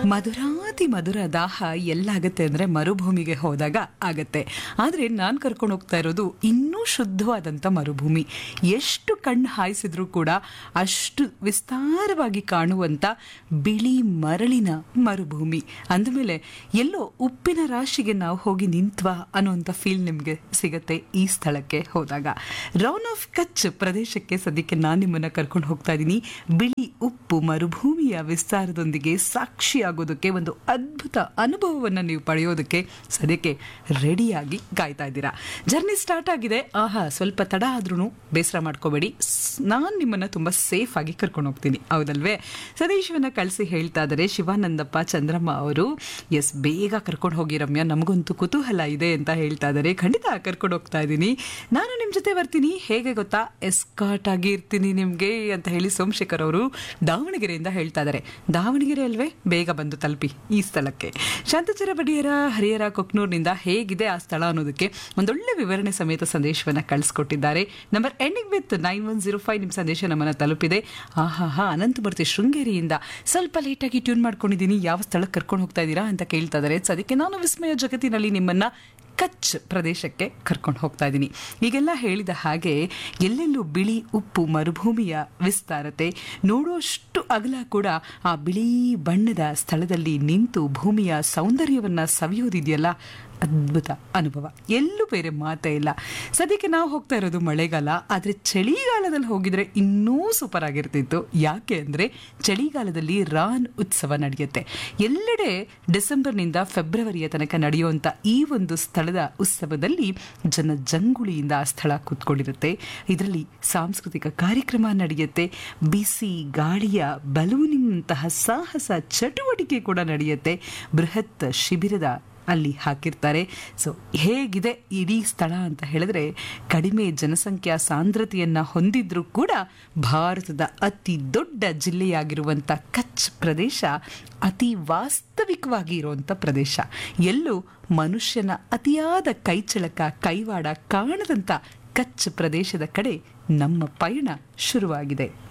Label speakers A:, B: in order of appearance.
A: ಮಧುರಾತಿ ಮಧುರ ದಾಹ ಎಲ್ಲಾಗತ್ತೆ ಅಂದ್ರೆ ಮರುಭೂಮಿಗೆ ಹೋದಾಗ ಆಗತ್ತೆ ಆದ್ರೆ ನಾನು ಕರ್ಕೊಂಡು ಹೋಗ್ತಾ ಇರೋದು ಇನ್ನೂ ಶುದ್ಧವಾದಂಥ ಮರುಭೂಮಿ ಎಷ್ಟು ಕಣ್ಣು ಹಾಯಿಸಿದ್ರೂ ಕೂಡ ಅಷ್ಟು ವಿಸ್ತಾರವಾಗಿ ಕಾಣುವಂಥ ಬಿಳಿ ಮರಳಿನ ಮರುಭೂಮಿ ಅಂದಮೇಲೆ ಎಲ್ಲೋ ಉಪ್ಪಿನ ರಾಶಿಗೆ ನಾವು ಹೋಗಿ ನಿಂತ್ವಾ ಅನ್ನೋಂಥ ಫೀಲ್ ನಿಮಗೆ ಸಿಗತ್ತೆ ಈ ಸ್ಥಳಕ್ಕೆ ಹೋದಾಗ ರೌನ್ ಆಫ್ ಕಚ್ ಪ್ರದೇಶಕ್ಕೆ ಸದ್ಯಕ್ಕೆ ನಾನು ನಿಮ್ಮನ್ನ ಕರ್ಕೊಂಡು ಹೋಗ್ತಾ ಇದ್ದೀನಿ ಬಿಳಿ ಉಪ್ಪು ಮರುಭೂಮಿಯ ವಿಸ್ತಾರದೊಂದಿಗೆ ಸಾಕ್ಷಿಯಾಗೋದಕ್ಕೆ ಒಂದು ಅದ್ಭುತ ಅನುಭವವನ್ನು ನೀವು ಪಡೆಯೋದಕ್ಕೆ ಸದ್ಯಕ್ಕೆ ರೆಡಿಯಾಗಿ ಕಾಯ್ತಾ ಇದ್ದೀರಾ ಜರ್ನಿ ಸ್ಟಾರ್ಟ್ ಆಗಿದೆ ಆಹಾ ಸ್ವಲ್ಪ ತಡ ಆದ್ರೂ ಬೇಸರ ಮಾಡ್ಕೋಬೇಡಿ ನಾನು ನಿಮ್ಮನ್ನು ತುಂಬ ಸೇಫ್ ಆಗಿ ಕರ್ಕೊಂಡು ಹೋಗ್ತೀನಿ ಹೌದಲ್ವೇ ಸದೇಶವನ್ನ ಕಳಿಸಿ ಹೇಳ್ತಾ ಇದ್ದಾರೆ ಶಿವಾನಂದಪ್ಪ ಚಂದ್ರಮ್ಮ ಅವರು ಎಸ್ ಬೇಗ ಕರ್ಕೊಂಡು ಹೋಗಿ ರಮ್ಯಾ ನಮಗಂತೂ ಕುತೂಹಲ ಇದೆ ಅಂತ ಹೇಳ್ತಾ ಇದ್ದಾರೆ ಖಂಡಿತ ಕರ್ಕೊಂಡು ಹೋಗ್ತಾ ಇದ್ದೀನಿ ನಾನು ನಿಮ್ಮ ಜೊತೆ ಬರ್ತೀನಿ ಹೇಗೆ ಗೊತ್ತಾ ಎಸ್ಕಾಟ್ ಆಗಿ ಇರ್ತೀನಿ ನಿಮಗೆ ಅಂತ ಹೇಳಿ ಸೋಮಶೇಖರ್ ಅವರು ದಾವಣಗೆರೆಯಿಂದ ಹೇಳ್ತಾ ಇದ್ದಾರೆ ದಾವಣಗೆರೆ ಅಲ್ವೇ ಬೇಗ ಬಂದು ತಲುಪಿ ಈ ಸ್ಥಳಕ್ಕೆ ಶಾಂತಚರ ಬಡಿಯರ ಹರಿಹರ ಕೊಕ್ನೂರ್ನಿಂದ ಹೇಗಿದೆ ಆ ಸ್ಥಳ ಅನ್ನೋದಕ್ಕೆ ಒಂದೊಳ್ಳೆ ವಿವರಣೆ ಸಮೇತ ಸಂದೇಶವನ್ನು ಕಳಿಸ್ಕೊಟ್ಟಿದ್ದಾರೆ number ending with nine one zero five ನಿಮ್ಮ ಸಂದೇಶ ನಮ್ಮನ್ನು ತಲುಪಿದೆ ಆಹಾ ಹಾ ಅನಂತಮೂರ್ತಿ ಶೃಂಗೇರಿಯಿಂದ ಸ್ವಲ್ಪ ಲೇಟಾಗಿ ಟ್ಯೂನ್ ಮಾಡ್ಕೊಂಡಿದ್ದೀನಿ ಯಾವ ಸ್ಥಳಕ್ಕೆ ಕರ್ಕೊಂಡು ಹೋಗ್ತಾ ಇದ್ದೀರಾ ಅಂತ ಕೇಳ್ತಾ ಇದ್ದಾರೆ ಸದ್ಯಕ್ಕೆ ನಾನು ವಿಸ್ಮಯ ಜಗತ್ತಿನಲ್ಲಿ ನಿಮ್ಮನ್ನ ಕಚ್ ಪ್ರದೇಶಕ್ಕೆ ಕರ್ಕೊಂಡು ಹೋಗ್ತಾ ಇದ್ದೀನಿ ಈಗೆಲ್ಲ ಹೇಳಿದ ಹಾಗೆ ಎಲ್ಲೆಲ್ಲೂ ಬಿಳಿ ಉಪ್ಪು ಮರುಭೂಮಿಯ ವಿಸ್ತಾರತೆ ನೋಡುವಷ್ಟು ಅಗಲ ಕೂಡ ಆ ಬಿಳಿ ಬಣ್ಣದ ಸ್ಥಳದಲ್ಲಿ ನಿಂತು ಭೂಮಿಯ ಸೌಂದರ್ಯವನ್ನು ಸವಿಯೋದಿದೆಯಲ್ಲ ಅದ್ಭುತ ಅನುಭವ ಎಲ್ಲೂ ಬೇರೆ ಮಾತೇ ಇಲ್ಲ ಸದ್ಯಕ್ಕೆ ನಾವು ಹೋಗ್ತಾ ಇರೋದು ಮಳೆಗಾಲ ಆದರೆ ಚಳಿಗಾಲದಲ್ಲಿ ಹೋಗಿದ್ರೆ ಇನ್ನೂ ಸೂಪರ್ ಆಗಿರ್ತಿತ್ತು ಯಾಕೆ ಅಂದರೆ ಚಳಿಗಾಲದಲ್ಲಿ ರಾನ್ ಉತ್ಸವ ನಡೆಯುತ್ತೆ ಎಲ್ಲೆಡೆ ಡಿಸೆಂಬರ್ನಿಂದ ಫೆಬ್ರವರಿಯ ತನಕ ನಡೆಯುವಂಥ ಈ ಒಂದು ಸ್ಥಳದ ಉತ್ಸವದಲ್ಲಿ ಜನ ಜಂಗುಳಿಯಿಂದ ಆ ಸ್ಥಳ ಕೂತ್ಕೊಂಡಿರುತ್ತೆ ಇದರಲ್ಲಿ ಸಾಂಸ್ಕೃತಿಕ ಕಾರ್ಯಕ್ರಮ ನಡೆಯುತ್ತೆ ಬಿಸಿ ಗಾಳಿಯ ಬಲೂನಿನಂತಹ ಸಾಹಸ ಚಟುವಟಿಕೆ ಕೂಡ ನಡೆಯುತ್ತೆ ಬೃಹತ್ ಶಿಬಿರದ ಅಲ್ಲಿ ಹಾಕಿರ್ತಾರೆ ಸೊ ಹೇಗಿದೆ ಇಡೀ ಸ್ಥಳ ಅಂತ ಹೇಳಿದ್ರೆ ಕಡಿಮೆ ಜನಸಂಖ್ಯಾ ಸಾಂದ್ರತೆಯನ್ನು ಹೊಂದಿದ್ರೂ ಕೂಡ ಭಾರತದ ಅತಿ ದೊಡ್ಡ ಜಿಲ್ಲೆಯಾಗಿರುವಂಥ ಕಚ್ ಪ್ರದೇಶ ಅತಿ ವಾಸ್ತವಿಕವಾಗಿ ಇರುವಂಥ ಪ್ರದೇಶ ಎಲ್ಲೂ ಮನುಷ್ಯನ ಅತಿಯಾದ ಕೈಚಳಕ ಕೈವಾಡ ಕಾಣದಂಥ ಕಚ್ ಪ್ರದೇಶದ ಕಡೆ ನಮ್ಮ ಪಯಣ ಶುರುವಾಗಿದೆ